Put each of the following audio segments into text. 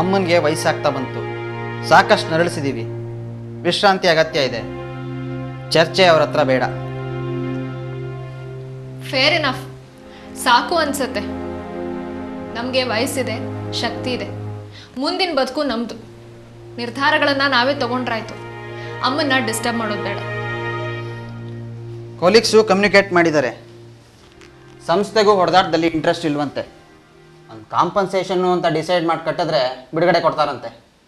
ಅಮ್ಮನಿಗೆ ವಯಸ್ಸಾಗ್ತಾ ಬಂತು ಸಾಕಷ್ಟು ನರಳಿಸಿದ್ದೀವಿ ವಿಶ್ರಾಂತಿ ಅಗತ್ಯ ಇದೆ ಚರ್ಚೆ ಅವ್ರ ಹತ್ರ ಬೇಡ ಫೇರ್ ಎನಫ್ ಸಾಕು ಅನ್ಸತ್ತೆ ನಮಗೆ ವಯಸ್ಸಿದೆ ಶಕ್ತಿ ಇದೆ ಮುಂದಿನ ಬದುಕು ನಮ್ಮದು ನಿರ್ಧಾರಗಳನ್ನು ನಾವೇ ತಗೊಂಡ್ರಾಯ್ತು ಅಮ್ಮನ್ನ ಡಿಸ್ಟರ್ಬ್ ಮಾಡೋದು ಬೇಡ ಕೊಲೀಗ್ಸು ಕಮ್ಯುನಿಕೇಟ್ ಮಾಡಿದ್ದಾರೆ ಸಂಸ್ಥೆಗೂ ಹೊಡೆದಾಟದಲ್ಲಿ ಇಂಟ್ರೆಸ್ಟ್ ಇಲ್ವಂತೆ ಒಂದು ಕಾಂಪನ್ಸೇಷನ್ನು ಅಂತ ಡಿಸೈಡ್ ಮಾಡಿ ಕಟ್ಟಿದ್ರೆ ಬಿಡುಗಡೆ ಕೊಡ್ತಾರಂತೆ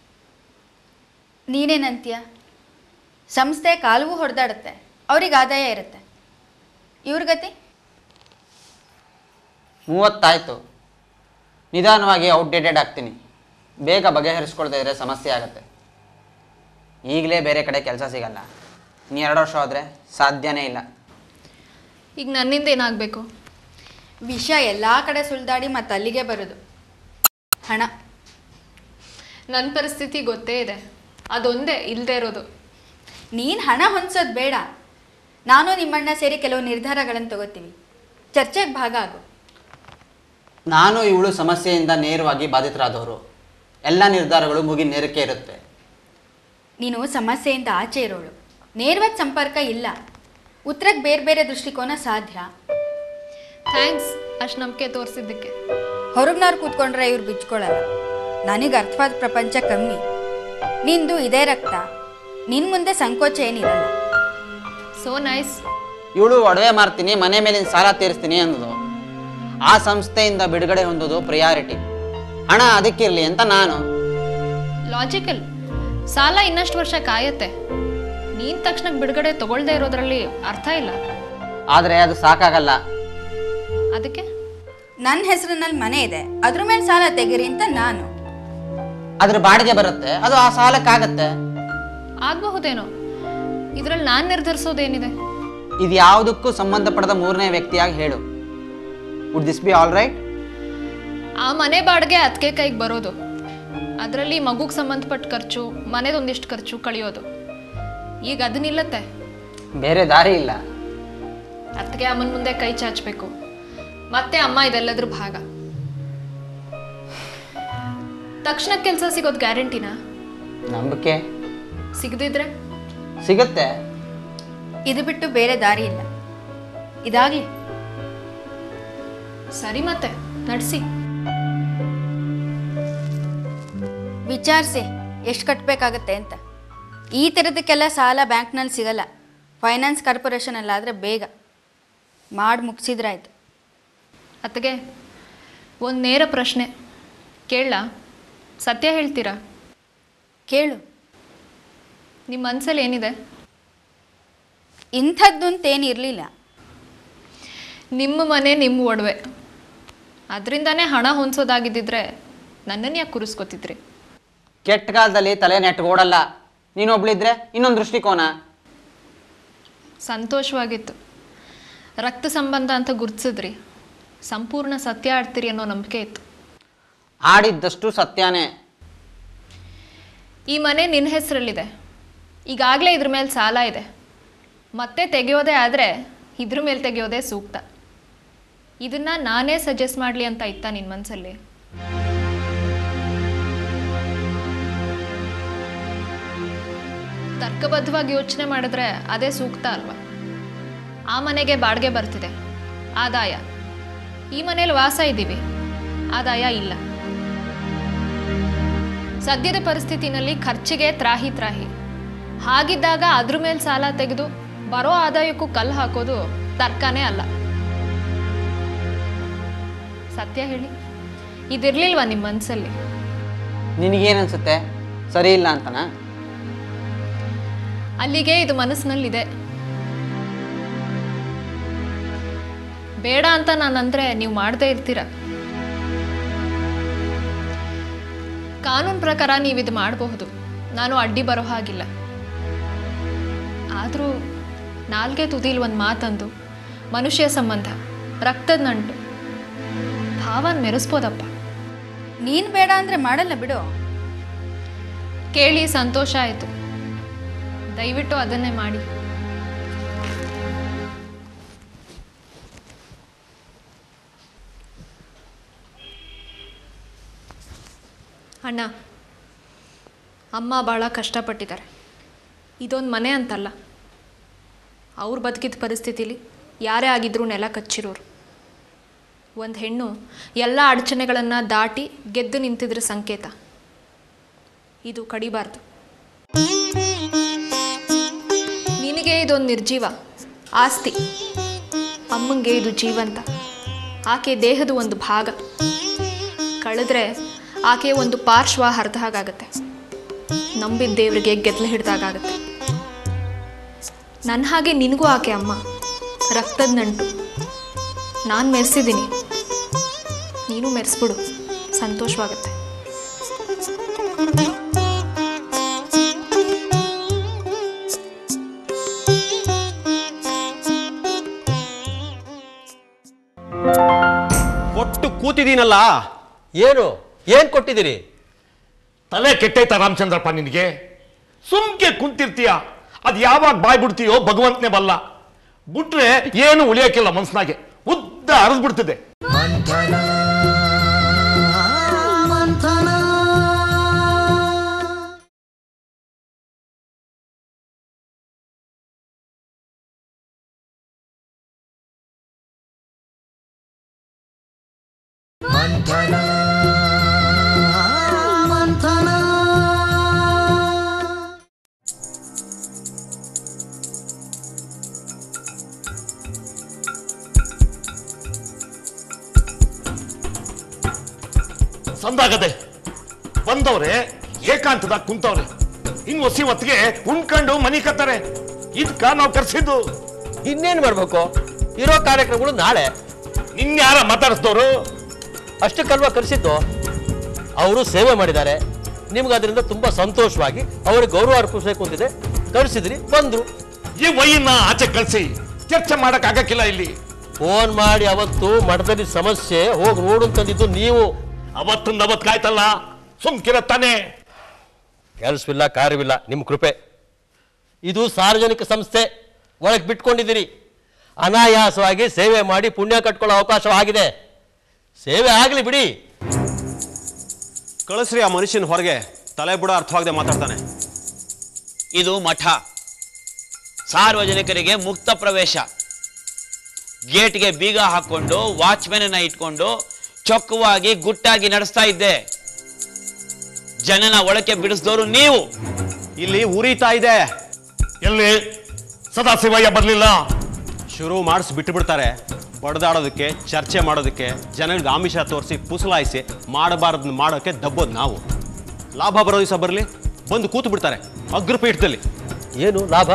ನೀನೇನಂತೀಯ ಸಂಸ್ಥೆ ಕಾಲುವು ಹೊಡೆದಾಡುತ್ತೆ ಅವ್ರಿಗೆ ಆದಾಯ ಇರುತ್ತೆ ಇವ್ರ ಗತಿ ಮೂವತ್ತಾಯಿತು ನಿಧಾನವಾಗಿ ಔಟ್ಡೇಟೆಡ್ ಆಗ್ತೀನಿ ಬೇಗ ಬಗೆಹರಿಸ್ಕೊಳ್ತಾ ಇದ್ರೆ ಸಮಸ್ಯೆ ಆಗುತ್ತೆ ಈಗಲೇ ಬೇರೆ ಕಡೆ ಕೆಲಸ ಸಿಗಲ್ಲ ಇನ್ನು ಎರಡು ವರ್ಷ ಹೋದರೆ ಸಾಧ್ಯನೇ ಇಲ್ಲ ಈಗ ನನ್ನಿಂದ ಏನಾಗಬೇಕು ವಿಷ ಎಲ್ಲ ಕಡೆ ಸುಳ್ದಾಡಿ ಮತ್ತೆ ಅಲ್ಲಿಗೆ ಬರೋದು ಹಣ ನನ್ನ ಪರಿಸ್ಥಿತಿ ಗೊತ್ತೇ ಇದೆ ಅದೊಂದೇ ಇಲ್ಲದೆ ಇರೋದು ನೀನು ಹಣ ಹೊಂದ್ಸೋದು ಬೇಡ ನಾನು ನಿಮ್ಮಣ್ಣ ಸೇರಿ ಕೆಲವು ನಿರ್ಧಾರಗಳನ್ನು ತಗೋತೀವಿ ಚರ್ಚೆಗೆ ಭಾಗ ಆಗು ನಾನು ಇವಳು ಸಮಸ್ಯೆಯಿಂದ ನೇರವಾಗಿ ಬಾಧಿತರಾದವರು ಎಲ್ಲ ನಿರ್ಧಾರಗಳು ಮುಗಿ ನೇರಕ್ಕೆ ಇರುತ್ತೆ ನೀನು ಸಮಸ್ಯೆಯಿಂದ ಆಚೆ ಇರೋಳು ನೇರವಾದ ಸಂಪರ್ಕ ಇಲ್ಲ ಉತ್ತರಕ್ಕೆ ಬೇರೆ ಬೇರೆ ದೃಷ್ಟಿಕೋನ ಸಾಧ್ಯ ಥ್ಯಾಂಕ್ಸ್ ಅಷ್ಟು ನಂಬಿಕೆ ತೋರಿಸಿದ್ದಕ್ಕೆ ಹೊರಗ್ನವ್ರು ಕೂತ್ಕೊಂಡ್ರೆ ಇವ್ರು ಬಿಚ್ಕೊಳ್ಳಲ್ಲ ನನಗೆ ಅರ್ಥವಾದ ಪ್ರಪಂಚ ಕಮ್ಮಿ ನಿಂದು ಇದೇ ರಕ್ತ ನಿನ್ನ ಮುಂದೆ ಸಂಕೋಚ ಏನಿರಲ್ಲ ಸೋ ನೈಸ್ ಇವಳು ಒಡವೆ ಮಾರ್ತೀನಿ ಮನೆ ಮೇಲಿನ ಸಾಲ ತೀರಿಸ್ತೀನಿ ಅನ್ನೋದು ಆ ಸಂಸ್ಥೆಯಿಂದ ಬಿಡುಗಡೆ ಹೊಂದೋದು ಪ್ರಿಯಾರಿಟಿ ಹಣ ಅದಕ್ಕಿರಲಿ ಅಂತ ನಾನು ಲಾಜಿಕಲ್ ಸಾಲ ಇನ್ನಷ್ಟು ವರ್ಷ ಕಾಯತ್ತೆ ನೀನ್ ತಕ್ಷಣ ಬಿಡುಗಡೆ ತಗೊಳ್ದೇ ಇರೋದ್ರಲ್ಲಿ ಅರ್ಥ ಇಲ್ಲ ಆದರೆ ಅದು ಸಾಕಾಗಲ್ಲ ಅದಕ್ಕೆ ನನ್ನ ಹೆಸರಿನಲ್ಲಿ ಮನೆ ಇದೆ ಅದ್ರ ಮೇಲೆ ಸಾಲ ತೆಗೀರಿ ಅಂತ ನಾನು ಅದ್ರ ಬಾಡಿಗೆ ಬರುತ್ತೆ ಅದು ಆ ಸಾಲಕ್ಕಾಗತ್ತೆ ಆಗಬಹುದೇನೋ ಇದ್ರಲ್ಲಿ ನಾನು ನಿರ್ಧರಿಸೋದೇನಿದೆ ಇದು ಯಾವುದಕ್ಕೂ ಸಂಬಂಧಪಡದ ಮೂರನೇ ವ್ಯಕ್ತಿಯಾಗಿ ಹೇಳು would this be all right ಆ ಮನೆ ಬಾಡಿಗೆ ಅದಕ್ಕೆ ಕೈಗೆ ಬರೋದು ಅದರಲ್ಲಿ ಮಗುಗೆ ಸಂಬಂಧಪಟ್ಟ ಖರ್ಚು ಮನೆದೊಂದಿಷ್ಟು ಖರ್ಚು ಕಳಿಯೋದು ಈಗ ಅದು ನಿಲ್ಲತ್ತೆ ಬೇರೆ ದಾರಿ ಇಲ್ಲ ಅದಕ್ಕೆ ಅಮ್ಮನ ಮುಂದೆ ಕೈ ಚಾಚಬೇಕು ಮತ್ತೆ ಅಮ್ಮ ಇದೆಲ್ಲದ್ರ ಭಾಗ ತಕ್ಷಣ ಕೆಲಸ ಸಿಗೋದು ಗ್ಯಾರಂಟಿನಾ ನಂಬಿಕೆ ಸಿಗದಿದ್ರೆ ಸಿಗುತ್ತೆ ಇದು ಬಿಟ್ಟು ಬೇರೆ ದಾರಿ ಇಲ್ಲ ಇದಾಗ್ಲಿ ಸರಿ ಮತ್ತೆ ನಡೆಸಿ ವಿಚಾರಿಸಿ ಎಷ್ಟು ಕಟ್ಟಬೇಕಾಗತ್ತೆ ಅಂತ ಈ ಥರದಕ್ಕೆಲ್ಲ ಸಾಲ ಬ್ಯಾಂಕ್ನಲ್ಲಿ ಸಿಗಲ್ಲ ಫೈನಾನ್ಸ್ ಕಾರ್ಪೊರೇಷನಲ್ಲಾದರೆ ಬೇಗ ಮಾಡಿ ಮುಗಿಸಿದ್ರಾಯ್ತು ಅತ್ತಗೆ ಒಂದು ನೇರ ಪ್ರಶ್ನೆ ಕೇಳಲಾ ಸತ್ಯ ಹೇಳ್ತೀರಾ ಕೇಳು ನಿಮ್ಮ ಮನಸ್ಸಲ್ಲಿ ಏನಿದೆ ಇಂಥದ್ದು ಅಂತೇನು ಇರಲಿಲ್ಲ ನಿಮ್ಮ ಮನೆ ನಿಮ್ಮ ಒಡವೆ ಅದರಿಂದನೇ ಹಣ ಹೊಂದ್ಸೋದಾಗಿದ್ದಿದ್ರೆ ನನ್ನನ್ನು ಯಾಕೆ ಕುರಿಸ್ಕೊತಿದ್ರಿ ಕೆಟ್ಟ ಕಾಲದಲ್ಲಿ ತಲೆ ನೆಟ್ಗೋಡಲ್ಲ ನೀನೊಬ್ಳಿದ್ರೆ ಇನ್ನೊಂದು ದೃಷ್ಟಿಕೋನ ಸಂತೋಷವಾಗಿತ್ತು ರಕ್ತ ಸಂಬಂಧ ಅಂತ ಗುರ್ತಿಸಿದ್ರಿ ಸಂಪೂರ್ಣ ಸತ್ಯ ಆಡ್ತೀರಿ ಅನ್ನೋ ನಂಬಿಕೆ ಇತ್ತು ಆಡಿದ್ದಷ್ಟು ಸತ್ಯನೇ ಈ ಮನೆ ನಿನ್ನ ಹೆಸರಲ್ಲಿದೆ ಈಗಾಗಲೇ ಇದ್ರ ಮೇಲೆ ಸಾಲ ಇದೆ ಮತ್ತೆ ತೆಗೆಯೋದೇ ಆದರೆ ಇದ್ರ ಮೇಲೆ ತೆಗೆಯೋದೇ ಸೂಕ್ತ ಇದನ್ನ ನಾನೇ ಸಜೆಸ್ಟ್ ಮಾಡಲಿ ಅಂತ ಇತ್ತ ನಿನ್ನ ಮನಸ್ಸಲ್ಲಿ ತರ್ಕಬದ್ಧವಾಗಿ ಯೋಚನೆ ಮಾಡಿದ್ರೆ ಅದೇ ಸೂಕ್ತ ಅಲ್ವಾ ಆ ಮನೆಗೆ ಬಾಡಿಗೆ ಬರ್ತಿದೆ ಆದಾಯ ಈ ಮನೇಲಿ ವಾಸ ಇದ್ದೀವಿ ಆದಾಯ ಇಲ್ಲ ಸದ್ಯದ ಪರಿಸ್ಥಿತಿನಲ್ಲಿ ಖರ್ಚಿಗೆ ತ್ರಾಹಿ ತ್ರಾಹಿ ಹಾಗಿದ್ದಾಗ ಅದ್ರ ಮೇಲೆ ಸಾಲ ತೆಗೆದು ಬರೋ ಆದಾಯಕ್ಕೂ ಕಲ್ಲು ಹಾಕೋದು ತರ್ಕನೇ ಅಲ್ಲ ಸತ್ಯ ಹೇಳಿ ಇದಿರ್ಲಿಲ್ವಾ ನಿಮ್ಮ ಮನಸ್ಸಲ್ಲಿ ನಿನಗೇನನ್ಸುತ್ತೆ ಸರಿ ಇಲ್ಲ ಅಂತನಾ ಅಲ್ಲಿಗೆ ಇದು ಮನಸ್ಸಿನಲ್ಲಿದೆ ಬೇಡ ಅಂತ ನಾನಂದ್ರೆ ನೀವು ಮಾಡದೇ ಇರ್ತೀರ ಕಾನೂನು ಪ್ರಕಾರ ನೀವು ಇದು ಮಾಡಬಹುದು ನಾನು ಅಡ್ಡಿ ಬರೋ ಹಾಗಿಲ್ಲ ಆದರೂ ನಾಲ್ಗೆ ತುದಿಲ್ ಒಂದು ಮಾತಂದು ಮನುಷ್ಯ ಸಂಬಂಧ ರಕ್ತದ ನಂಟು ಭಾವನ್ ಮೆರೆಸ್ಬೋದಪ್ಪ ನೀನು ಬೇಡ ಅಂದರೆ ಮಾಡಲ್ಲ ಬಿಡು ಕೇಳಿ ಸಂತೋಷ ಆಯಿತು ದಯವಿಟ್ಟು ಅದನ್ನೇ ಮಾಡಿ ಅಣ್ಣ ಅಮ್ಮ ಭಾಳ ಕಷ್ಟಪಟ್ಟಿದ್ದಾರೆ ಇದೊಂದು ಮನೆ ಅಂತಲ್ಲ ಅವ್ರು ಬದುಕಿದ ಪರಿಸ್ಥಿತಿಲಿ ಯಾರೇ ಆಗಿದ್ರೂ ನೆಲ ಕಚ್ಚಿರೋರು ಒಂದು ಹೆಣ್ಣು ಎಲ್ಲ ಅಡಚಣೆಗಳನ್ನು ದಾಟಿ ಗೆದ್ದು ನಿಂತಿದ್ರ ಸಂಕೇತ ಇದು ಕಡಿಬಾರ್ದು ನಿನಗೆ ಇದೊಂದು ನಿರ್ಜೀವ ಆಸ್ತಿ ಅಮ್ಮಂಗೆ ಇದು ಜೀವಂತ ಆಕೆ ದೇಹದ ಒಂದು ಭಾಗ ಕಳೆದ್ರೆ ಆಕೆ ಒಂದು ಪಾರ್ಶ್ವ ಹರಿದ ಹಾಗಾಗತ್ತೆ ನಂಬಿದ ದೇವರಿಗೆ ಗೆದ್ಲು ಹಿಡ್ದಾಗತ್ತೆ ನನ್ನ ಹಾಗೆ ನಿನಗೂ ಆಕೆ ಅಮ್ಮ ರಕ್ತದ ನಂಟು ನಾನು ಮೆರೆಸಿದ್ದೀನಿ ನೀನು ಮೆರೆಸ್ಬಿಡು ಸಂತೋಷವಾಗತ್ತೆ ಕೊಟ್ಟು ಕೂತಿದ್ದೀನಲ್ಲ ಏನು ಏನ್ ಕೊಟ್ಟಿದ್ದೀರಿ ತಲೆ ಕೆಟ್ಟೈತ ರಾಮಚಂದ್ರಪ್ಪ ನಿನಗೆ ಸುಮ್ಕೆ ಕುಂತಿರ್ತೀಯ ಅದು ಯಾವಾಗ ಬಾಯ್ ಬಿಡ್ತೀಯೋ ಭಗವಂತನೇ ಬಲ್ಲ ಬಿಟ್ರೆ ಏನು ಉಳಿಯೋಕ್ಕಿಲ್ಲ ಮನ್ಸ್ನಾಗೆ ಉದ್ದ ಹರಿದ್ಬಿಡ್ತಿದೆ ಸಂದಾಗದೆ ಬಂದವ್ರೆ ಏಕಾಂತದಾಗ ಕುಂತವ್ರೆ ಇನ್ ಒಸಿ ಹೊತ್ತಿಗೆ ಉಣ್ಕೊಂಡು ಮನಿ ಕತ್ತಾರೆ ಇದಕ್ಕ ನಾವು ಕರ್ಸಿದ್ದು ಇನ್ನೇನ್ ಮಾಡ್ಬೇಕು ಇರೋ ಕಾರ್ಯಕ್ರಮಗಳು ನಾಳೆ ನಿನ್ಯಾರ ಮಾತಾಡಿಸ್ದವ್ರು ಅಷ್ಟಕ್ಕಲ್ವಾ ಕರೆಸಿದ್ದು ಅವರು ಸೇವೆ ಮಾಡಿದ್ದಾರೆ ನಿಮ್ಗೆ ಅದರಿಂದ ತುಂಬಾ ಸಂತೋಷವಾಗಿ ಅವರಿಗೆ ಗೌರವ ಅರ್ಪಿಸಬೇಕು ಅಂತಿದೆ ಕರೆಸಿದ್ರಿ ಬಂದ್ರು ಈ ವೈನ ಆಚೆ ಕಳ್ಸಿ ಚರ್ಚೆ ಮಾಡಕ್ ಆಗಕ್ಕಿಲ್ಲ ಇಲ್ಲಿ ಫೋನ್ ಮಾಡಿ ಅವತ್ತು ಮಠದಲ್ಲಿ ಸಮಸ್ಯೆ ಹೋಗಿ ನೋಡು ಅಂತಂದಿದ್ದು ನೀವು ಅವತ್ತೊಂದು ಅವತ್ಕಾಯ್ತಲ್ಲ ಸುಮ್ಕಿರ ತಾನೆ ಕೆಲಸವಿಲ್ಲ ಕಾರ್ಯವಿಲ್ಲ ನಿಮ್ಮ ಕೃಪೆ ಇದು ಸಾರ್ವಜನಿಕ ಸಂಸ್ಥೆ ಒಳಗೆ ಬಿಟ್ಕೊಂಡಿದ್ದೀರಿ ಅನಾಯಾಸವಾಗಿ ಸೇವೆ ಮಾಡಿ ಪುಣ್ಯ ಕಟ್ಕೊಳ್ಳೋ ಅವಕಾಶ ಆಗಿದೆ ಸೇವೆ ಆಗಲಿ ಬಿಡಿ ಕಳಿಸ್ರಿ ಆ ಮನುಷ್ಯನ ಹೊರಗೆ ತಲೆ ಬುಡ ಅರ್ಥವಾಗದೆ ಮಾತಾಡ್ತಾನೆ ಇದು ಮಠ ಸಾರ್ವಜನಿಕರಿಗೆ ಮುಕ್ತ ಪ್ರವೇಶ ಗೇಟ್ಗೆ ಬೀಗ ಹಾಕೊಂಡು ವಾಚ್ಮೆನ್ ಇಟ್ಕೊಂಡು ಚೊಕ್ಕವಾಗಿ ಗುಟ್ಟಾಗಿ ನಡೆಸ್ತಾ ಇದ್ದೆ ಜನನ ಒಳಕ್ಕೆ ಬಿಡಿಸಿದವರು ನೀವು ಇಲ್ಲಿ ಉರಿತಾ ಇದೆ ಎಲ್ಲಿ ಸದಾಶಿವಯ್ಯ ಬರ್ಲಿಲ್ಲ ಶುರು ಮಾಡಿಸಿ ಬಿಟ್ಟು ಬಿಡ್ತಾರೆ ಬಡ್ದಾಡೋದಕ್ಕೆ ಚರ್ಚೆ ಮಾಡೋದಕ್ಕೆ ಜನಗಳಿಗೆ ಆಮಿಷ ತೋರಿಸಿ ಪುಸಲಾಯಿಸಿ ಮಾಡಬಾರ್ದನ್ನ ಮಾಡೋಕ್ಕೆ ದಬ್ಬೋದು ನಾವು ಲಾಭ ಬರೋ ದಿವಸ ಬರಲಿ ಬಂದು ಕೂತು ಬಿಡ್ತಾರೆ ಅಗ್ರಪೀಠದಲ್ಲಿ ಏನು ಲಾಭ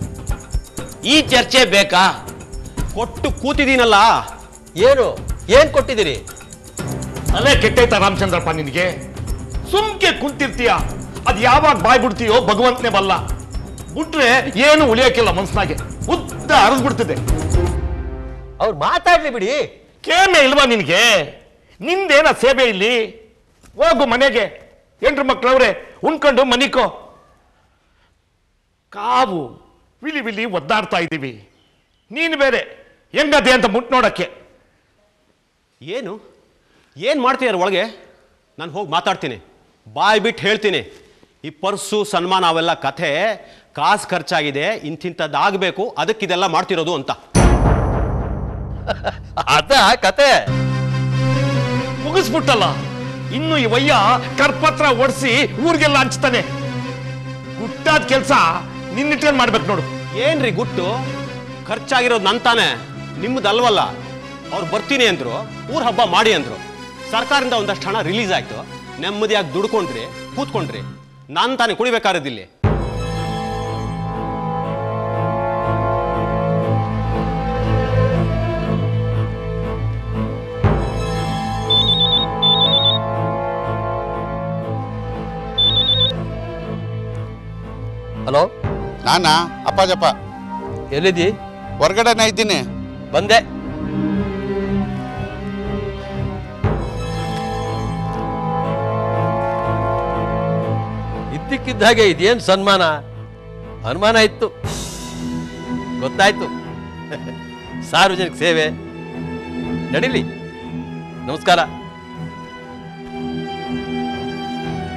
ಈ ಚರ್ಚೆ ಬೇಕಾ ಕೊಟ್ಟು ಕೂತಿದ್ದೀನಲ್ಲ ಏನು ಏನ್ ಕೊಟ್ಟಿದ್ದೀರಿ ತಲೆ ಕೆಟ್ಟೈತ ರಾಮಚಂದ್ರಪ್ಪ ನಿನಗೆ ಸುಮ್ಕೆ ಕುಂತಿರ್ತೀಯ ಅದು ಯಾವಾಗ ಬಾಯ್ ಬಿಡ್ತೀಯೋ ಭಗವಂತನೇ ಬಲ್ಲ ಬಿಟ್ರೆ ಏನು ಉಳಿಯೋಕ್ಕಿಲ್ಲ ಮನ್ಸ್ನಾಗೆ ಉದ್ದ ಹರಿದ್ಬಿಡ್ತಿದೆ ಅವ್ರು ಮಾತಾಡ್ಲಿ ಬಿಡಿ ಕೇಮೆ ಇಲ್ವಾ ನಿನಗೆ ನಿಂದೇನ ಸೇವೆ ಇಲ್ಲಿ ಹೋಗು ಮನೆಗೆ ಎಂಟ್ರು ಮಕ್ಳವ್ರೆ ಉಣ್ಕೊಂಡು ಮನಿಕೋ ಕಾವು ವಿಲಿ ವಿಲಿ ಒದ್ದಾಡ್ತಾ ಇದ್ದೀವಿ ನೀನು ಬೇರೆ ಹೆಂಗದೆ ಅಂತ ಮುಟ್ ನೋಡಕ್ಕೆ ಏನು ಏನು ಮಾಡ್ತೀಯಾರ ಒಳಗೆ ನಾನು ಹೋಗಿ ಮಾತಾಡ್ತೀನಿ ಬಾಯ್ ಬಿಟ್ಟು ಹೇಳ್ತೀನಿ ಈ ಪರ್ಸು ಸನ್ಮಾನ ಅವೆಲ್ಲ ಕಥೆ ಕಾಸು ಖರ್ಚಾಗಿದೆ ಇಂತಿಂಥದ್ದಾಗಬೇಕು ಅದಕ್ಕಿದೆಲ್ಲ ಮಾಡ್ತಿರೋದು ಅಂತ ಅದ ಕತೆ ಮುಗಿಸ್ಬಿಟ್ಟಲ್ಲ ಇನ್ನು ಈ ವಯ್ಯ ಕರ್ಪತ್ರ ಓಡಿಸಿ ಊರಿಗೆಲ್ಲ ಹಂಚ್ತಾನೆ ಗುಟ್ಟಾದ ಕೆಲಸ ನಿನ್ನಿಟ್ಟೇನ್ ಮಾಡ್ಬೇಕು ನೋಡು ಏನ್ರಿ ಗುಟ್ಟು ಖರ್ಚಾಗಿರೋದು ನಂತಾನೆ ನಿಮ್ಮದಲ್ವಲ್ಲ ಅವ್ರು ಬರ್ತೀನಿ ಅಂದ್ರು ಊರ್ ಹಬ್ಬ ಮಾಡಿ ಅಂದ್ರು ಸರ್ಕಾರದಿಂದ ಒಂದಷ್ಟು ಹಣ ರಿಲೀಸ್ ಆಯ್ತು ನೆಮ್ಮದಿಯಾಗಿ ದುಡ್ಕೊಂಡ್ರಿ ಕೂತ್ಕೊಂಡ್ರಿ ನಾನು ತಾನೇ ಕುಡಿಬೇಕಾರದಿಲ್ಲಿ ಹಲೋ ನಾನಾ ಅಪ್ಪಾಜಪ್ಪ ಎಲ್ಲಿದ್ದಿ ಹೊರಗಡೆನೇ ಇದ್ದೀನಿ ಬಂದೆ ಇದ್ದಕ್ಕಿದ್ದ ಹಾಗೆ ಇದೇನು ಸನ್ಮಾನ ಅನುಮಾನ ಇತ್ತು ಗೊತ್ತಾಯ್ತು ಸಾರ್ವಜನಿಕ ಸೇವೆ ನಡೀಲಿ ನಮಸ್ಕಾರ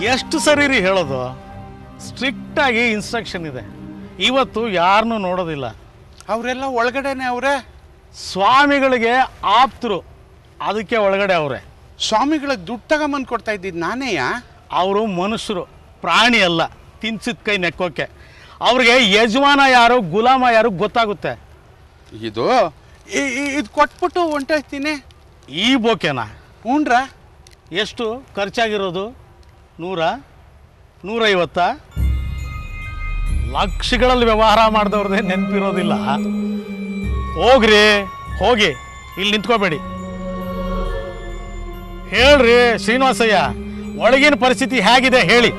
ಎಷ್ಟು ಸರಿ ರೀ ಹೇಳೋದು ಸ್ಟ್ರಿಕ್ಟಾಗಿ ಇನ್ಸ್ಟ್ರಕ್ಷನ್ ಇದೆ ಇವತ್ತು ಯಾರನ್ನೂ ನೋಡೋದಿಲ್ಲ ಅವರೆಲ್ಲ ಒಳಗಡೆನೆ ಅವರೇ ಸ್ವಾಮಿಗಳಿಗೆ ಆಪ್ತರು ಅದಕ್ಕೆ ಒಳಗಡೆ ಅವರೇ ಸ್ವಾಮಿಗಳಿಗೆ ದುಡ್ಡು ತಗೊಂಬಂದು ಕೊಡ್ತಾ ಇದ್ದಿದ್ದು ನಾನೇಯಾ ಅವರು ಮನುಷ್ಯರು ಪ್ರಾಣಿ ಅಲ್ಲ ತಿನ್ಸಿದ ಕೈ ನೆಕ್ಕೋಕೆ ಅವ್ರಿಗೆ ಯಜಮಾನ ಯಾರು ಗುಲಾಮ ಯಾರು ಗೊತ್ತಾಗುತ್ತೆ ಇದು ಇ- ಇ- ಇದು ಕೊಟ್ಬಿಟ್ಟು ಹೊಂಟೋಗ್ತೀನಿ ಈ ಬೋಕೆನಾ ಹ್ಞೂನ್ರ ಎಷ್ಟು ಖರ್ಚಾಗಿರೋದು ನೂರ ನೂರೈವತ್ತ ಲಕ್ಷಗಳಲ್ಲಿ ವ್ಯವಹಾರ ಮಾಡಿದವ್ರದ್ದೇ ನೆನಪಿರೋದಿಲ್ಲ ಹೋಗ್ರಿ ಹೋಗಿ ಇಲ್ಲಿ ನಿಂತ್ಕೋಬೇಡಿ ಹೇಳ್ರಿ ಶ್ರೀನಿವಾಸಯ್ಯ ಒಳಗಿನ ಪರಿಸ್ಥಿತಿ ಹೇಗಿದೆ ಹೇಳಿ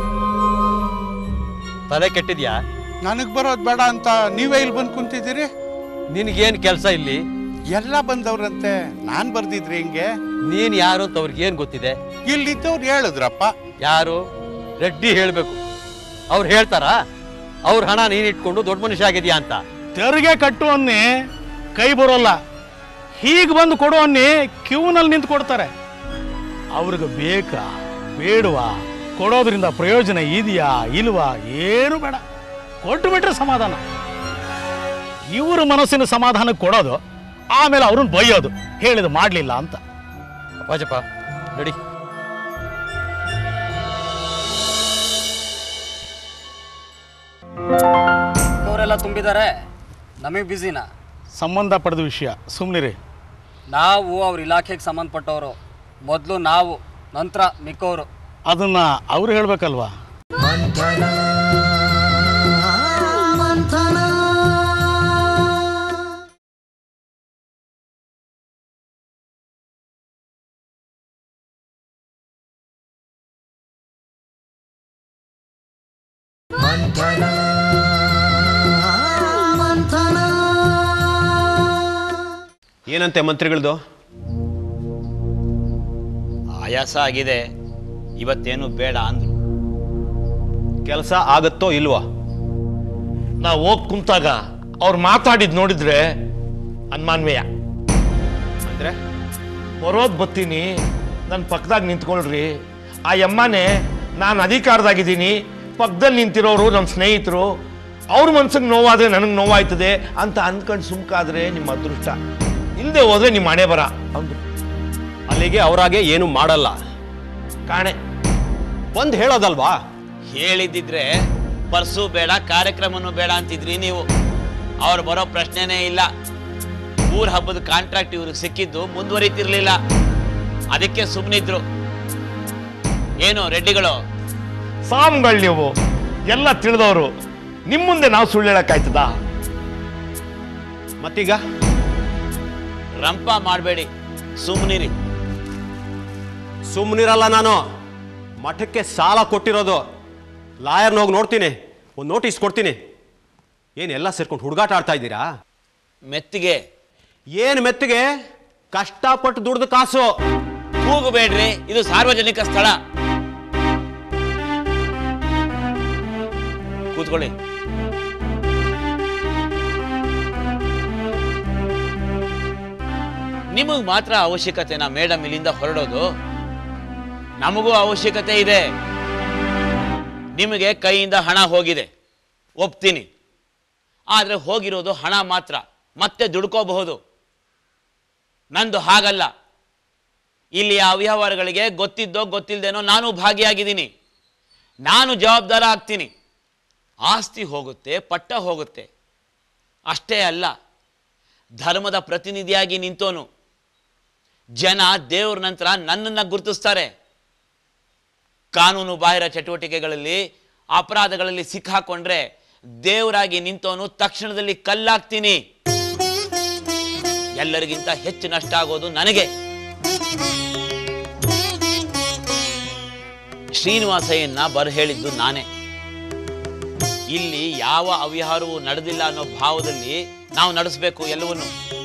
ತಲೆ ಕೆಟ್ಟಿದ್ಯಾ ನನಗೆ ಬರೋದು ಬೇಡ ಅಂತ ನೀವೇ ಇಲ್ಲಿ ಬಂದು ಕುಂತಿದ್ದೀರಿ ನಿನಗೇನು ಕೆಲಸ ಇಲ್ಲಿ ಎಲ್ಲ ಬಂದವ್ರಂತೆ ನಾನು ಬರ್ದಿದ್ರಿ ಹಿಂಗೆ ನೀನು ಯಾರು ಅಂತ ಅವ್ರಿಗೆ ಏನು ಗೊತ್ತಿದೆ ಇಲ್ಲಿದ್ದವ್ರು ಹೇಳಿದ್ರಪ್ಪ ಯಾರು ರೆಡ್ಡಿ ಹೇಳಬೇಕು ಅವ್ರು ಹೇಳ್ತಾರಾ ಅವ್ರ ಹಣ ನೀನು ಇಟ್ಕೊಂಡು ದೊಡ್ಡ ಮನುಷ್ಯ ಆಗಿದ್ಯಾ ಅಂತ ತೆರಿಗೆ ಕಟ್ಟುವನ್ನಿ ಕೈ ಬರೋಲ್ಲ ಹೀಗೆ ಬಂದು ಕೊಡುವನ್ನಿ ಕ್ಯೂನಲ್ಲಿ ನಿಂತು ಕೊಡ್ತಾರೆ ಅವ್ರಿಗೆ ಬೇಕಾ ಬೇಡವಾ ಕೊಡೋದ್ರಿಂದ ಪ್ರಯೋಜನ ಇದೆಯಾ ಇಲ್ವಾ ಏನು ಬೇಡ ಕೊಟ್ಟು ಬಿಟ್ರೆ ಸಮಾಧಾನ ಇವ್ರ ಮನಸ್ಸಿನ ಸಮಾಧಾನ ಕೊಡೋದು ಆಮೇಲೆ ಅವ್ರನ್ನ ಬೈಯೋದು ಹೇಳಿದ ಮಾಡಲಿಲ್ಲ ಅಂತ ಅಪ್ಪಾಜಪ್ಪ ನಡಿ ಅವರೆಲ್ಲ ತುಂಬಿದ್ದಾರೆ ನಮಗೆ ಬ್ಯುಸಿನಾ ಸಂಬಂಧ ಪಡೆದ ವಿಷಯ ಸುಮ್ಮನಿರಿ ನಾವು ಅವ್ರ ಇಲಾಖೆಗೆ ಸಂಬಂಧಪಟ್ಟವರು ಮೊದಲು ನಾವು ನಂತರ ಮಿಕ್ಕವರು ಅದನ್ನ ಅವ್ರು ಹೇಳ್ಬೇಕಲ್ವಾ ಏನಂತೆ ಮಂತ್ರಿಗಳದು ಆಯಾಸ ಆಗಿದೆ ಇವತ್ತೇನು ಬೇಡ ಅಂದ್ರು ಕೆಲಸ ಆಗತ್ತೋ ಇಲ್ವೋ ನಾವು ಹೋಗಿ ಕುಂತಾಗ ಅವ್ರು ಮಾತಾಡಿದ್ ನೋಡಿದ್ರೆ ಅನ್ಮಾನ್ವಯ ಅಂದ್ರೆ ಬರೋದ್ ಬತ್ತೀನಿ ನನ್ನ ಪಕ್ಕದಾಗ ನಿಂತ್ಕೊಳ್ರಿ ಆ ಯಮ್ಮನೆ ನಾನು ಅಧಿಕಾರದಾಗಿದ್ದೀನಿ ಪಕ್ಕದಲ್ಲಿ ನಿಂತಿರೋರು ನಮ್ಮ ಸ್ನೇಹಿತರು ಅವ್ರ ಮನ್ಸಿಗೆ ನೋವಾದ್ರೆ ನನಗೆ ನೋವಾಯ್ತದೆ ಅಂತ ಅನ್ಕೊಂಡು ಸುಮ್ಕಾದ್ರೆ ನಿಮ್ಮ ಅದೃಷ್ಟ ಇಲ್ಲದೆ ಹೋದ್ರೆ ನಿಮ್ಮ ಹಣೆ ಬರ ಅಂದ್ರು ಅಲ್ಲಿಗೆ ಅವರಾಗೆ ಏನು ಮಾಡಲ್ಲ ಕಾಣೆ ಬಂದು ಹೇಳೋದಲ್ವಾ ಹೇಳಿದ್ದಿದ್ರೆ ಪರ್ಸು ಬೇಡ ಕಾರ್ಯಕ್ರಮನೂ ಬೇಡ ಅಂತಿದ್ರಿ ನೀವು ಅವ್ರು ಬರೋ ಪ್ರಶ್ನೆನೇ ಇಲ್ಲ ಊರ್ ಹಬ್ಬದ ಕಾಂಟ್ರಾಕ್ಟ್ ಇವ್ರಿಗೆ ಸಿಕ್ಕಿದ್ದು ಮುಂದುವರಿತಿರ್ಲಿಲ್ಲ ಅದಕ್ಕೆ ಸುಮ್ಮನಿದ್ರು ಏನು ರೆಡ್ಡಿಗಳು ಸಾಮ್ಗಳು ನೀವು ಎಲ್ಲ ತಿಳಿದವರು ನಿಮ್ಮ ಮುಂದೆ ನಾವು ಸುಳ್ಳು ಹೇಳಕ್ಕಾಯ್ತದಾ ಮತ್ತೀಗ ರಂಪ ಮಾಡಬೇಡಿ ಸುಮ್ಮನಿರಿ ಸುಮ್ಮನಿರಲ್ಲ ನಾನು ಮಠಕ್ಕೆ ಸಾಲ ಕೊಟ್ಟಿರೋದು ಲಾಯರ್ನ ಹೋಗಿ ನೋಡ್ತೀನಿ ಒಂದು ನೋಟಿಸ್ ಕೊಡ್ತೀನಿ ಏನು ಎಲ್ಲ ಸೇರ್ಕೊಂಡು ಹುಡುಗಾಟ ಆಡ್ತಾ ಇದ್ದೀರಾ ಮೆತ್ತಿಗೆ ಏನು ಮೆತ್ತಿಗೆ ಕಷ್ಟಪಟ್ಟು ದುಡ್ದು ಕಾಸು ಕೂಗಬೇಡ್ರಿ ಇದು ಸಾರ್ವಜನಿಕ ಸ್ಥಳ ಕೂತ್ಕೊಳ್ಳಿ ನಿಮಗ್ ಮಾತ್ರ ಅವಶ್ಯಕತೆನಾ ಮೇಡಮ್ ಇಲ್ಲಿಂದ ಹೊರಡೋದು ನಮಗೂ ಅವಶ್ಯಕತೆ ಇದೆ ನಿಮಗೆ ಕೈಯಿಂದ ಹಣ ಹೋಗಿದೆ ಒಪ್ತೀನಿ ಆದರೆ ಹೋಗಿರೋದು ಹಣ ಮಾತ್ರ ಮತ್ತೆ ದುಡ್ಕೋಬಹುದು ನಂದು ಹಾಗಲ್ಲ ಇಲ್ಲಿಯ ಅವ್ಯವಹಾರಗಳಿಗೆ ಗೊತ್ತಿದ್ದೋ ಗೊತ್ತಿಲ್ಲದೇನೋ ನಾನು ಭಾಗಿಯಾಗಿದ್ದೀನಿ ನಾನು ಜವಾಬ್ದಾರ ಆಗ್ತೀನಿ ಆಸ್ತಿ ಹೋಗುತ್ತೆ ಪಟ್ಟ ಹೋಗುತ್ತೆ ಅಷ್ಟೇ ಅಲ್ಲ ಧರ್ಮದ ಪ್ರತಿನಿಧಿಯಾಗಿ ನಿಂತೋನು ಜನ ದೇವ್ರ ನಂತರ ನನ್ನನ್ನು ಗುರುತಿಸ್ತಾರೆ ಕಾನೂನು ಬಾಹಿರ ಚಟುವಟಿಕೆಗಳಲ್ಲಿ ಅಪರಾಧಗಳಲ್ಲಿ ಸಿಕ್ಕಾಕೊಂಡ್ರೆ ದೇವರಾಗಿ ನಿಂತವನು ತಕ್ಷಣದಲ್ಲಿ ಕಲ್ಲಾಗ್ತೀನಿ ಎಲ್ಲರಿಗಿಂತ ಹೆಚ್ಚು ನಷ್ಟ ಆಗೋದು ನನಗೆ ಶ್ರೀನಿವಾಸಯ್ಯನ್ನ ಬರ ಹೇಳಿದ್ದು ನಾನೇ ಇಲ್ಲಿ ಯಾವ ಅವ್ಯವಹಾರವೂ ನಡೆದಿಲ್ಲ ಅನ್ನೋ ಭಾವದಲ್ಲಿ ನಾವು ನಡೆಸಬೇಕು ಎಲ್ಲವನ್ನು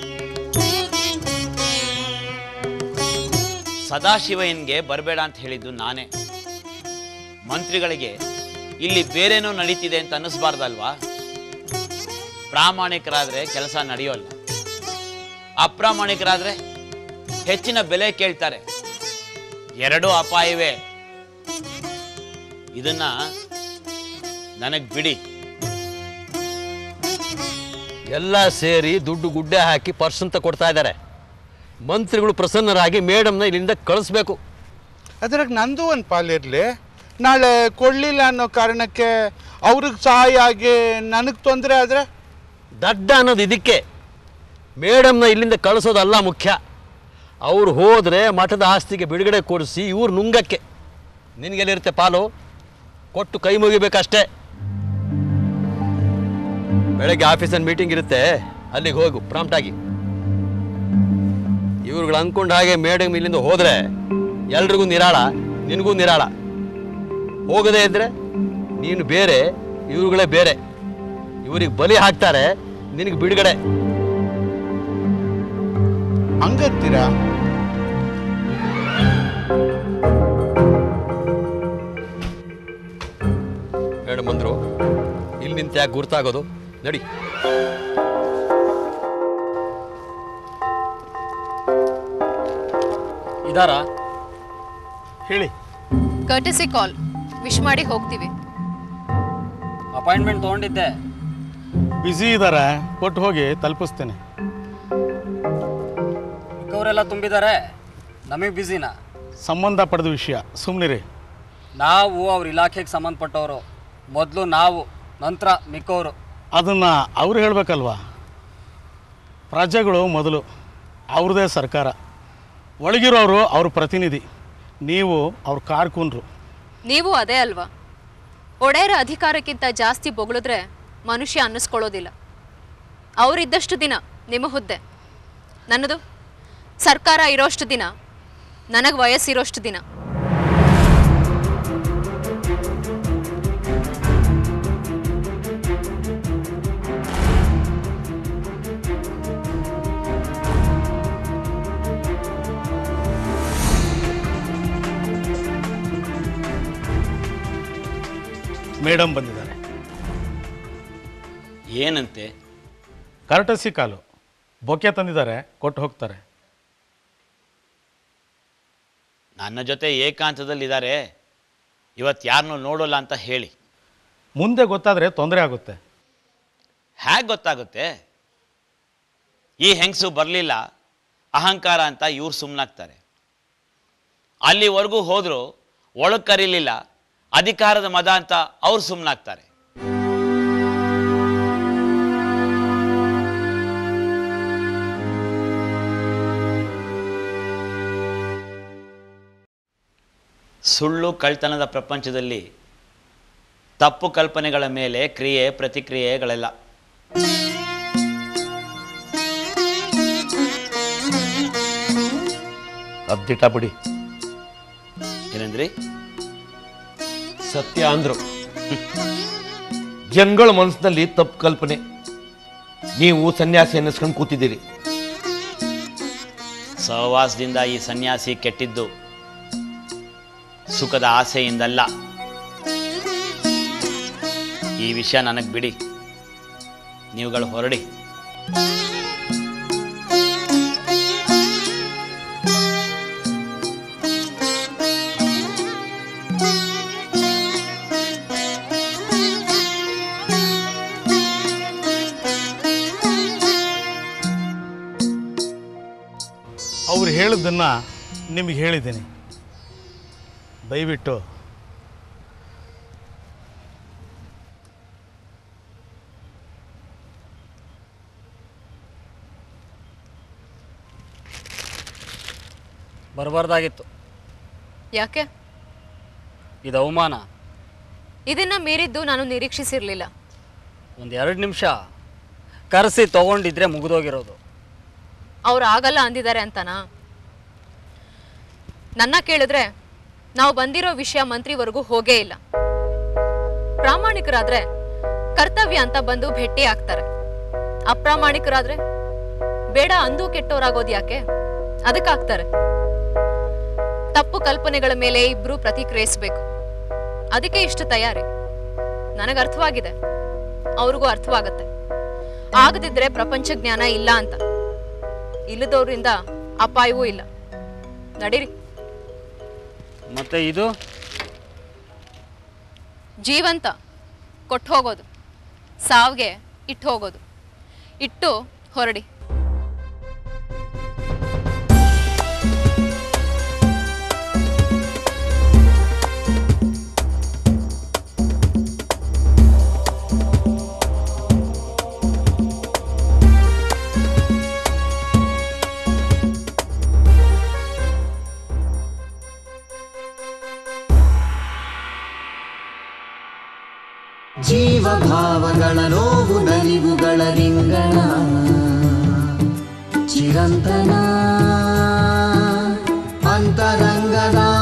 ಸದಾಶಿವಯ್ಯನ್ಗೆ ಬರಬೇಡ ಅಂತ ಹೇಳಿದ್ದು ನಾನೇ ಮಂತ್ರಿಗಳಿಗೆ ಇಲ್ಲಿ ಬೇರೇನೋ ನಡೀತಿದೆ ಅಂತ ಅನ್ನಿಸ್ಬಾರ್ದಲ್ವಾ ಪ್ರಾಮಾಣಿಕರಾದ್ರೆ ಕೆಲಸ ನಡೆಯೋಲ್ಲ ಅಪ್ರಾಮಾಣಿಕರಾದ್ರೆ ಹೆಚ್ಚಿನ ಬೆಲೆ ಕೇಳ್ತಾರೆ ಎರಡೂ ಅಪಾಯವೇ ಇದನ್ನ ನನಗೆ ಬಿಡಿ ಎಲ್ಲ ಸೇರಿ ದುಡ್ಡು ಗುಡ್ಡೆ ಹಾಕಿ ಪರ್ಸ್ ಅಂತ ಕೊಡ್ತಾ ಇದ್ದಾರೆ ಮಂತ್ರಿಗಳು ಪ್ರಸನ್ನರಾಗಿ ಮೇಡಮ್ನ ಇಲ್ಲಿಂದ ಕಳಿಸ್ಬೇಕು ಅದ್ರಾಗ ನಂದು ಒಂದು ಪಾಲಿರಲಿ ನಾಳೆ ಕೊಡಲಿಲ್ಲ ಅನ್ನೋ ಕಾರಣಕ್ಕೆ ಅವ್ರಿಗೆ ಸಹಾಯ ಆಗಿ ನನಗೆ ತೊಂದರೆ ಆದರೆ ದಡ್ಡ ಅನ್ನೋದು ಇದಕ್ಕೆ ಮೇಡಮ್ನ ಇಲ್ಲಿಂದ ಕಳಿಸೋದಲ್ಲ ಮುಖ್ಯ ಅವ್ರು ಹೋದರೆ ಮಠದ ಆಸ್ತಿಗೆ ಬಿಡುಗಡೆ ಕೊಡಿಸಿ ಇವ್ರು ನುಂಗಕ್ಕೆ ನಿನಗೆಲ್ಲಿರುತ್ತೆ ಪಾಲು ಕೊಟ್ಟು ಕೈ ಮುಗಿಬೇಕಷ್ಟೇ ಬೆಳಗ್ಗೆ ಆಫೀಸಲ್ಲಿ ಮೀಟಿಂಗ್ ಇರುತ್ತೆ ಅಲ್ಲಿಗೆ ಹೋಗು ಪ್ರಾಂಪ್ಟಾಗಿ ಇವ್ರುಗಳು ಅಂದ್ಕೊಂಡು ಹಾಗೆ ಮೇಡಮ್ ಇಲ್ಲಿಂದ ಹೋದರೆ ಎಲ್ರಿಗೂ ನಿರಾಳ ನಿನಗೂ ನಿರಾಳ ಹೋಗದೇ ಇದ್ದರೆ ನೀನು ಬೇರೆ ಇವ್ರುಗಳೇ ಬೇರೆ ಇವ್ರಿಗೆ ಬಲಿ ಹಾಕ್ತಾರೆ ನಿನಗೆ ಬಿಡುಗಡೆ ಹಂಗಂತೀರಾ ಮೇಡಮ್ ಅಂದರು ಇಲ್ಲಿ ನಿಂತ ಯಾಕೆ ಗುರ್ತಾಗೋದು ನಡಿ ಇದಾರಾ ಹೇಳಿ ಕರ್ಟಿಸಿ ಕಾಲ್ ವಿಶ್ ಮಾಡಿ ಹೋಗ್ತೀವಿ ಅಪಾಯಿಂಟ್ಮೆಂಟ್ ತೊಗೊಂಡಿದ್ದೆ ಬ್ಯುಸಿ ಇದ್ದಾರೆ ಕೊಟ್ಟು ಹೋಗಿ ತಲುಪಿಸ್ತೇನೆ ಮಿಕ್ಕವರೆಲ್ಲ ತುಂಬಿದ್ದಾರೆ ನಮಗೆ ಬ್ಯುಸಿನಾ ಸಂಬಂಧ ಪಡೆದ ವಿಷಯ ಸುಮ್ಮನಿರಿ ನಾವು ಅವ್ರ ಇಲಾಖೆಗೆ ಸಂಬಂಧಪಟ್ಟವರು ಮೊದಲು ನಾವು ನಂತರ ಮಿಕ್ಕವರು ಅದನ್ನು ಅವ್ರು ಹೇಳಬೇಕಲ್ವಾ ಪ್ರಜೆಗಳು ಮೊದಲು ಅವ್ರದ್ದೇ ಸರ್ಕಾರ ಒಳಗಿರೋರು ಅವ್ರ ಪ್ರತಿನಿಧಿ ನೀವು ಅವ್ರ ಕಾರ್ಕುನ್ರು ನೀವು ಅದೇ ಅಲ್ವಾ ಒಡೆಯರ ಅಧಿಕಾರಕ್ಕಿಂತ ಜಾಸ್ತಿ ಬೊಗಳಿದ್ರೆ ಮನುಷ್ಯ ಅನ್ನಿಸ್ಕೊಳ್ಳೋದಿಲ್ಲ ಅವರಿದ್ದಷ್ಟು ದಿನ ನಿಮ್ಮ ಹುದ್ದೆ ನನ್ನದು ಸರ್ಕಾರ ಇರೋಷ್ಟು ದಿನ ನನಗೆ ವಯಸ್ಸಿರೋಷ್ಟು ದಿನ ಮೇಡಮ್ ಬಂದಿದ್ದಾರೆ ಏನಂತೆ ಕರ್ಟಸಿ ಕಾಲು ಬೊಕ್ಕೆ ತಂದಿದ್ದಾರೆ ಕೊಟ್ಟು ಹೋಗ್ತಾರೆ ನನ್ನ ಜೊತೆ ಏಕಾಂತದಲ್ಲಿದ್ದಾರೆ ಇವತ್ತು ಯಾರನ್ನೂ ನೋಡೋಲ್ಲ ಅಂತ ಹೇಳಿ ಮುಂದೆ ಗೊತ್ತಾದರೆ ತೊಂದರೆ ಆಗುತ್ತೆ ಹೇಗೆ ಗೊತ್ತಾಗುತ್ತೆ ಈ ಹೆಂಗಸು ಬರಲಿಲ್ಲ ಅಹಂಕಾರ ಅಂತ ಇವ್ರು ಸುಮ್ಮನಾಗ್ತಾರೆ ಅಲ್ಲಿವರೆಗೂ ಹೋದರೂ ಒಳಗೆ ಕರೀಲಿಲ್ಲ ಅಧಿಕಾರದ ಮದ ಅಂತ ಅವ್ರು ಸುಮ್ಮನಾಗ್ತಾರೆ ಸುಳ್ಳು ಕಳ್ತನದ ಪ್ರಪಂಚದಲ್ಲಿ ತಪ್ಪು ಕಲ್ಪನೆಗಳ ಮೇಲೆ ಕ್ರಿಯೆ ಪ್ರತಿಕ್ರಿಯೆಗಳೆಲ್ಲ ಅದ್ದಿಟ ಬಿಡಿ ಏನಂದ್ರಿ ಸತ್ಯ ಅಂದ್ರು ಜನಗಳ ಮನಸ್ಸಿನಲ್ಲಿ ತಪ್ಪು ಕಲ್ಪನೆ ನೀವು ಸನ್ಯಾಸಿ ಅನ್ನಿಸ್ಕೊಂಡು ಕೂತಿದ್ದೀರಿ ಸಹವಾಸದಿಂದ ಈ ಸನ್ಯಾಸಿ ಕೆಟ್ಟಿದ್ದು ಸುಖದ ಆಸೆಯಿಂದಲ್ಲ ಈ ವಿಷಯ ನನಗೆ ಬಿಡಿ ನೀವುಗಳು ಹೊರಡಿ ಅವ್ರು ಹೇಳಿದ್ದನ್ನು ನಿಮಗೆ ಹೇಳಿದ್ದೀನಿ ದಯವಿಟ್ಟು ಬರಬಾರ್ದಾಗಿತ್ತು ಯಾಕೆ ಇದು ಅವಮಾನ ಇದನ್ನ ಮೀರಿದ್ದು ನಾನು ನಿರೀಕ್ಷಿಸಿರ್ಲಿಲ್ಲ ಒಂದು ಎರಡು ನಿಮಿಷ ಕರೆಸಿ ತಗೊಂಡಿದ್ರೆ ಮುಗಿದೋಗಿರೋದು ಅವ್ರು ಆಗಲ್ಲ ಅಂದಿದ್ದಾರೆ ಅಂತನಾ ನನ್ನ ಕೇಳಿದ್ರೆ ನಾವು ಬಂದಿರೋ ವಿಷಯ ಮಂತ್ರಿವರೆಗೂ ಹೋಗೇ ಇಲ್ಲ ಪ್ರಾಮಾಣಿಕರಾದ್ರೆ ಕರ್ತವ್ಯ ಅಂತ ಬಂದು ಭೇಟಿ ಆಗ್ತಾರೆ ಅಪ್ರಾಮಾಣಿಕರಾದ್ರೆ ಬೇಡ ಅಂದು ಕೆಟ್ಟವರಾಗೋದು ಯಾಕೆ ಅದಕ್ಕಾಗ್ತಾರೆ ತಪ್ಪು ಕಲ್ಪನೆಗಳ ಮೇಲೆ ಇಬ್ರು ಪ್ರತಿಕ್ರಿಯಿಸ್ಬೇಕು ಅದಕ್ಕೆ ಇಷ್ಟು ತಯಾರಿ ನನಗೆ ಅರ್ಥವಾಗಿದೆ ಅವ್ರಿಗೂ ಅರ್ಥವಾಗತ್ತೆ ಆಗದಿದ್ರೆ ಪ್ರಪಂಚ ಜ್ಞಾನ ಇಲ್ಲ ಅಂತ ಇಲ್ಲದವ್ರಿಂದ ಅಪಾಯವೂ ಇಲ್ಲ ನಡೀರಿ ಮತ್ತೆ ಇದು ಜೀವಂತ ಕೊಟ್ಟು ಹೋಗೋದು ಸಾವಿಗೆ ಇಟ್ಟು ಹೋಗೋದು ಇಟ್ಟು ಹೊರಡಿ ಜೀವಭಾವಗಳ ನೋವು ನಲಿವುಗಳ ರಿಂಗಣ ಚಿರಂತನ ಅಂತರಂಗದ